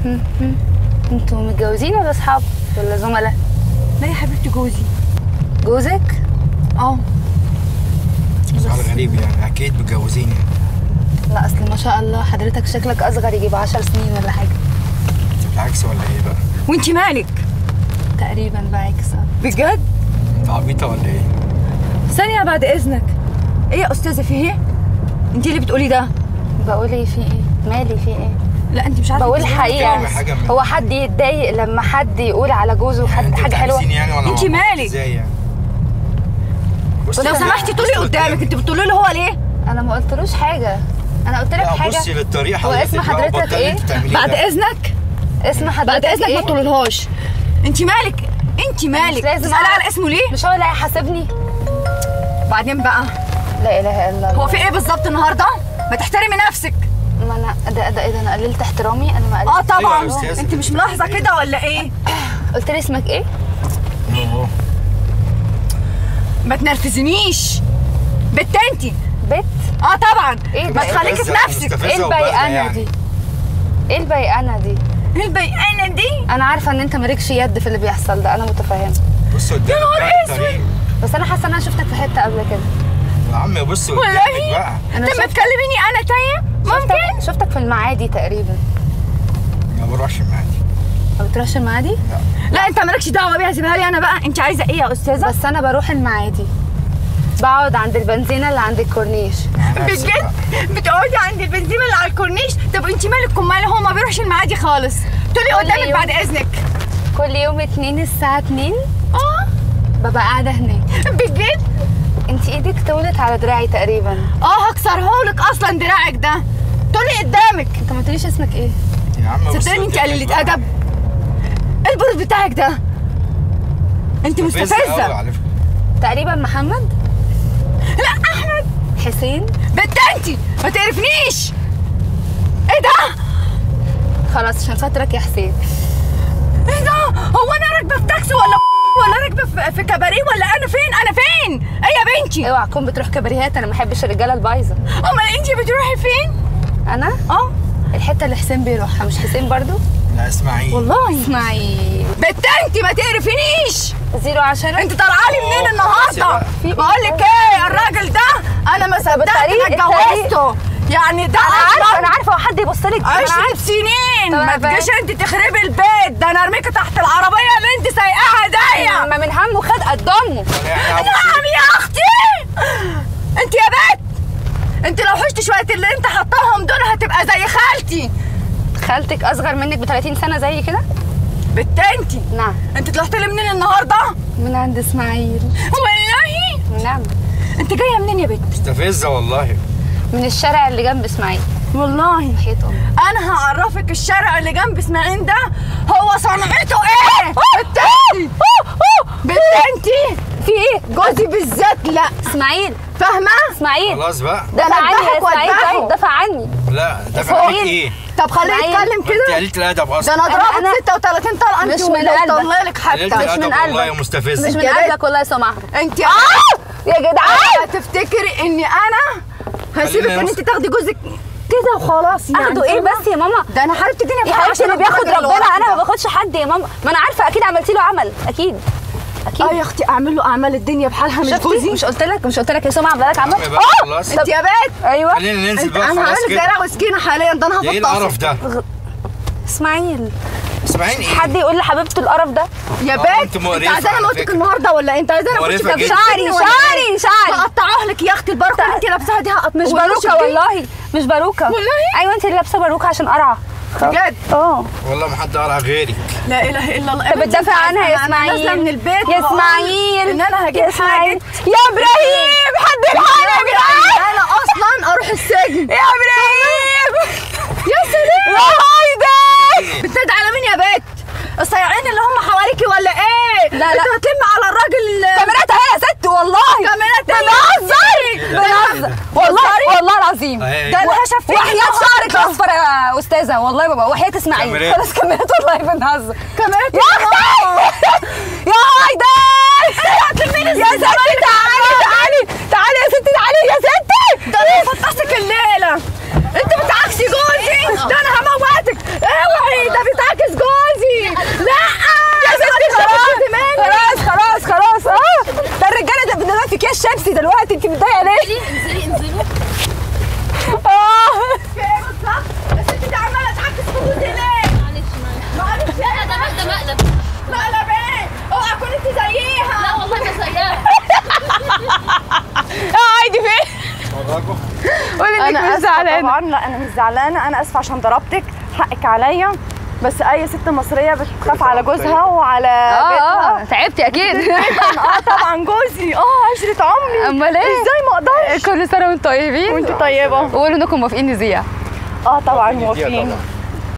انتوا متجوزين ولا اصحاب ولا زملاء لا يا حبيبتي جوزي جوزك اه سؤال غريب يعني اكيد متجوزين يعني لا اصل ما شاء الله حضرتك شكلك اصغر يجيب عشر سنين ولا حاجه بالعكس ولا ايه بقى؟ وانت مالك تقريبا بعكس بجد انت عبيطه ولا ايه؟ ثانيه بعد اذنك ايه يا استاذه في ايه انت اللي بتقولي ده بقول ايه في ايه مالي في ايه لا انت مش عارفه بقول تقولي. حقيقه بتعمل حاجة من- هو حد يتضايق لما حد يقول على جوزه حد انتوا حاجه حلوه بتعكسين يعني ولا انت مع بعض مالك؟ ازاي يعني؟ بصي لو لا، سمحتي بصي طولي للطريقة. قدامك انت بتقولي له هو ليه انا ما قلتلوش حاجه انا قلت لك لا حاجه بصي للطريقه هو حضرتك اسم بقى حضرتك وبطلي ايه؟ انت بتعمليه بعد ده. اذنك اسم حضرتك بعد اذنك ايه ما تقوليلهاش انت مالك انت مالك لازم تسالي أعرف. على اسمه ليه مش هو اللي هيحاسبني بعدين بقى لا اله الا الله هو في ايه بالظبط النهارده ما تحترمي نفسك ما انا ده ده ايه ده انا قللت احترامي انا ما اه قللت أيوة طبعا يا أستاذة. انت مش ملاحظه كده ولا ايه قلت لي اسمك ايه أوه. ما تنرفزنيش بنت انت بت اه طبعا إيه ما ده؟ تخليكي في مستفزة- نفسك مستفزة ايه وباردة البيقانه يعني. دي ايه البيقانه دي ايه البيقانه دي انا عارفه ان انت مالكش يد في اللي بيحصل ده انا متفهمه بص قدامك نهار بقى اسود. الطريق. بس انا حاسه ان انا شفتك في حته قبل كده يا عم بص قدامك والله بقى أنا طب ما شفت- تكلميني انا طيب ممكن شفتك, شفتك في المعادي تقريبا ما بروحش معاك ما بتروحش المعادي لا انت مالكش دعوه بيها سيبها لي انا بقى انت عايزه ايه يا استاذه بس انا بروح المعادي بقعد عند البنزينه اللي عند الكورنيش بجد بتقعدي عند البنزيمه اللي على الكورنيش طب انت مالك كمال هو ما بيروحش المعادي خالص تقولي كل قدامك يوم. بعد اذنك كل يوم اتنين الساعه اتنين اه ببقى قاعده هناك بجد انت ايدك طولت على دراعي تقريبا اه هكسرهولك اصلا دراعك ده تقولي قدامك انت ما قلتليش اسمك ايه يا عم بص صدقني انت قدامك قليلة بقى. ادب ايه البرد بتاعك ده انت مستفزة أوي مستفزه على فكرة. تقريبا محمد لا احمد حسين بنت انت ما تعرفنيش ايه ده خلاص عشان خاطرك يا حسين ايه ده هو انا راكبه في تاكسي ولا ولا راكبه في- في كباريه ولا انا فين انا فين ايه يا بنتي اوعى تكون بتروح كباريهات انا ما بحبش الرجاله البايظه امال انت بتروحي فين انا اه الحته اللي حسين بيروحها مش حسين برضو لا اسمعي والله اسمعي بنت انت ما تعرفينيش زيرو عشرة انت طالعه لي منين أوه، النهارده خلاص في إيه؟ بقول لك ايه الراجل ده انا ما صدقت الطريق- انك الطريق. اتجوزته يعني ده انا عارفه أصلاً انا عارفه هو حد يبص لك أنا عشرة عارفة. سنين طب ما أنا تجيش انت تخربي البيت ده انا ارميكي تحت العربيه اللي انت سايقاها دي ما من همه خد قدامه يعني أبو نعم يا اختي انت يا بنت انت لو حشت شويه اللي انت حطاهم دول هتبقى زي خالتي خالتك اصغر منك ب 30 سنه زي كده بنت انت نعم انت طلعت لي منين النهارده من عند اسماعيل والله نعم انت جايه منين يا بنت مستفزة والله من الشارع اللي جنب اسماعيل والله حيط امي انا هعرفك الشارع اللي جنب اسماعيل ده هو صنعته ايه بنت انت بنت انت في ايه جوزي بالذات لا اسماعيل فاهمه اسماعيل خلاص بقى دافع عني يا أذبحك اسماعيل وأذبحه. طيب دافع عني لا ده إسماعيل. فاهمك ايه؟ طب خليه إسماعيل. يتكلم انت كده قليلة الادب ده اصلا انا أنا- ضربت 36 طلقه انت مش من ولو قلبك. طلع لك حتى قليلة مش من الادب والله يا قلبك. مستفزة مش من يا بنت. قلبك والله يا سمعة انت يا يا جدعان هتفتكري اني انا هسيبك خلينا ان نوصل. انت تاخدي جوزك كده وخلاص يعني اخده ايه فاهمة؟ بس يا ماما ده انا حبيبتي الدنيا يا بتاعتي حبيبتي اللي عشان بياخد الراجل اللي ربنا وراكي انا ده. ما باخدش حد يا ماما ما انا عارفه اكيد عملتي له عمل اكيد اكيد اه يا اختي اعمل له اعمال الدنيا بحالها من شفتي جوزي مش قلت لك مش قلت لك يا سمعة عامله لك عمل عم بقى اه خلاص. انت يا بنت ايوه خلينا ننزل انت بقى انا خلاص هعمل كده زرع وسكينه حاليا ده انا ده ايه القرف هفطسك ده؟ اسماعيل اسمعين ايه؟ حد يقول لحبيبته القرف ده يا اه، بنت انت انت مقرفة عايزاني على اموتك فكرة. النهارده ولا انت عايزاني اخش مقرفة في جدا. شعري شعري شعري هقطعه لك يا اختي البركه اللي انت لابساها دي هقطعها مش باروكه والله مش باروكه والله؟ ايوه انت اللي لابسه باروكه عشان قرعه بجد اه والله ما حد قرع غيري لا اله الا الله طب بتدافع عنها يا اسماعيل نازله من البيت يا وهقول اسماعيل ان انا هجيب يا إسماعيل. حاجه يا ابراهيم حد الحقني يا جدعان انا اصلا اروح السجن يا ابراهيم يا سلام يا هايدر بتنادي على مين يا بنت الصياعين اللي هم حواليكي ولا ايه لا، لا. انت هتلم على الراجل كاميرات اهي يا ست والله كاميرات بنهزر بنهزر والله والله العظيم اهي. ده انا هشفت وحياة شعرك الاصفر يا استاذه والله بابا وحياة اسماعيل كاميرات. خلاص كاميرات والله بنهزر كاميرات يا اختي يا هايدر يا ستي تعالي تعالي تعالي يا ستي تعالي يا ستي ده انا هفطسك الليله انت بتعكسي جوزي ده انا هموتك اوعي ده بتاع انزلوا آه. في ايه بالظبط؟ بس انت دي عماله تعكس خدودي ليه؟ معلش معلش معلش لا ده مقلب ده مقلب مقلب ايه؟ اوعى تكون انت زيها لا والله ما زيها آه، عادي فين قولي انك مش زعلانه طبعا لا انا مش زعلانه انا اسفه عشان ضربتك حقك عليا بس اي ست مصريه بتخاف على جوزها وعلى اه بيتها اه تعبتي اكيد اه طبعا جوزي اه عشرة عمري امال ايه ازاي ما اقدرش كل سنه وانتم طيبين وانت طيبه وقولوا انكم موافقين نذيع اه طبعا دي موافقين طبعا